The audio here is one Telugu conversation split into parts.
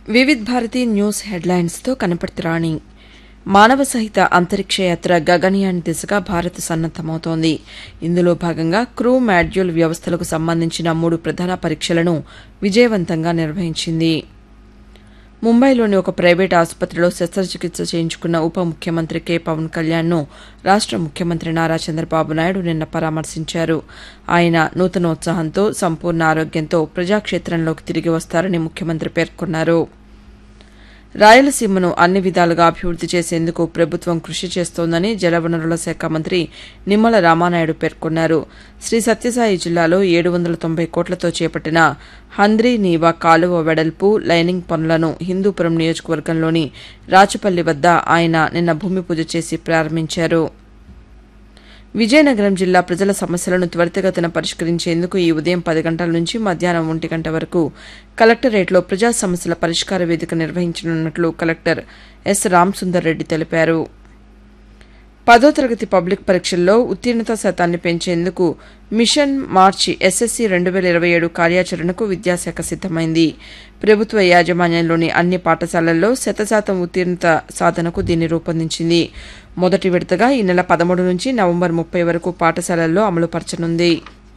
వివిధ్ భారతి న్యూస్ హెడ్లైన్స్తో కనపర్తి రాణి మానవ సహిత అంతరిక్ష యాత్ర గగనయాన్ దిశగా భారత్ సన్నద్దమవుతోంది ఇందులో భాగంగా క్రూ మాడ్యూల్ వ్యవస్థలకు సంబంధించిన మూడు ప్రధాన పరీక్షలను విజయవంతంగా నిర్వహించింది ముంబైలోని ఒక ప్రైవేట్ ఆసుపత్రిలో శస్త్రచికిత్స చేయించుకున్న ఉప ముఖ్యమంత్రి కె పవన్ కళ్యాణ్ను రాష్ట ముఖ్యమంత్రి నారా చంద్రబాబు నాయుడు నిన్న పరామర్శించారు ఆయన నూతనోత్సాహంతో సంపూర్ణ ఆరోగ్యంతో ప్రజాక్షేత్రంలోకి తిరిగి వస్తారని ముఖ్యమంత్రి పేర్కొన్నారు రాయలసీమను అన్ని విధాలుగా అభివృద్ది చేసేందుకు ప్రభుత్వం కృషి చేస్తోందని జలవనరుల శాఖ మంత్రి నిమ్మల రామానాయుడు పేర్కొన్నారు శ్రీ సత్యసాయి జిల్లాలో ఏడు వందల తొంభై కోట్లతో చేపట్టిన హంద్రీ నీవా కాలువ వెడల్పు లైనింగ్ పనులను హిందూపురం నియోజకవర్గంలోని రాచపల్లి వద్ద ఆయన నిన్న భూమి పూజ చేసి ప్రారంభించారు విజయనగరం జిల్లా ప్రజల సమస్యలను త్వరితగతిన పరిష్కరించేందుకు ఈ ఉదయం పది గంటల నుంచి మధ్యాహ్నం ఒంటి గంట వరకు కలెక్టరేట్లో ప్రజా సమస్యల పరిష్కార వేదిక నిర్వహించనున్నట్లు కలెక్టర్ ఎస్ రామసుందర్ రెడ్డి తెలిపారు పదో తరగతి పబ్లిక్ పరీక్షల్లో ఉత్తీర్ణత శాతాన్ని పెంచేందుకు మిషన్ మార్చి ఎస్ఎస్సీ రెండు వేల ఇరవై ఏడు కార్యాచరణకు విద్యాశాఖ సిద్దమైంది ప్రభుత్వ యాజమాన్యంలోని అన్ని పాఠశాలల్లో శతశాతం ఉత్తీర్ణత సాధనకు దీన్ని రూపొందించింది మొదటి విడతగా ఈ నెల పదమూడు నుంచి నవంబర్ ముప్పై వరకు పాఠశాలల్లో అమలుపరచనుంది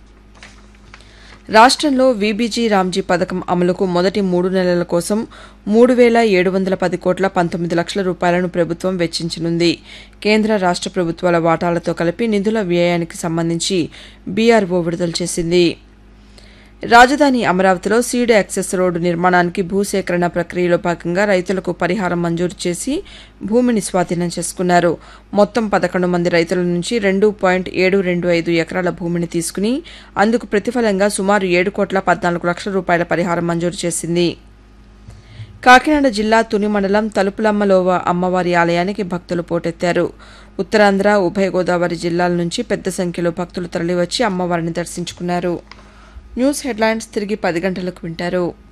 రాష్ట్రంలో వీబీజీ రామ్జీ పథకం అమలుకు మొదటి మూడు నెలల కోసం మూడు వేల ఏడు వందల పది కోట్ల పంతొమ్మిది లక్షల రూపాయలను ప్రభుత్వం వెచ్చించనుంది కేంద్ర రాష్ట ప్రభుత్వాల వాటాలతో కలిపి నిధుల వ్యయానికి సంబంధించి బీఆర్ఓ విడుదల చేసింది రాజధాని అమరావతిలో సీడ్ యాక్సెస్ రోడ్డు నిర్మాణానికి భూసేకరణ ప్రక్రియలో భాగంగా రైతులకు పరిహారం మంజూరు చేసి భూమిని స్వాధీనం చేసుకున్నారు మొత్తం పదకొండు మంది రైతుల నుంచి రెండు పాయింట్ ఏడు రెండు ఐదు ఎకరాల భూమిని తీసుకుని అందుకు ప్రతిఫలంగా సుమారు ఏడు కోట్ల పద్నాలుగు లక్షల రూపాయల పరిహారం మంజూరు చేసింది కాకినాడ జిల్లా తుని మండలం తలుపులమ్మలోవ అమ్మవారి ఆలయానికి భక్తులు పోటెత్తారు ఉత్తరాంధ్ర ఉభయ గోదావరి జిల్లాల నుంచి పెద్ద సంఖ్యలో భక్తులు తరలివచ్చి అమ్మవారిని దర్శించుకున్నారు న్యూస్ హెడ్లైన్స్ తిరిగి పది గంటలకు వింటారు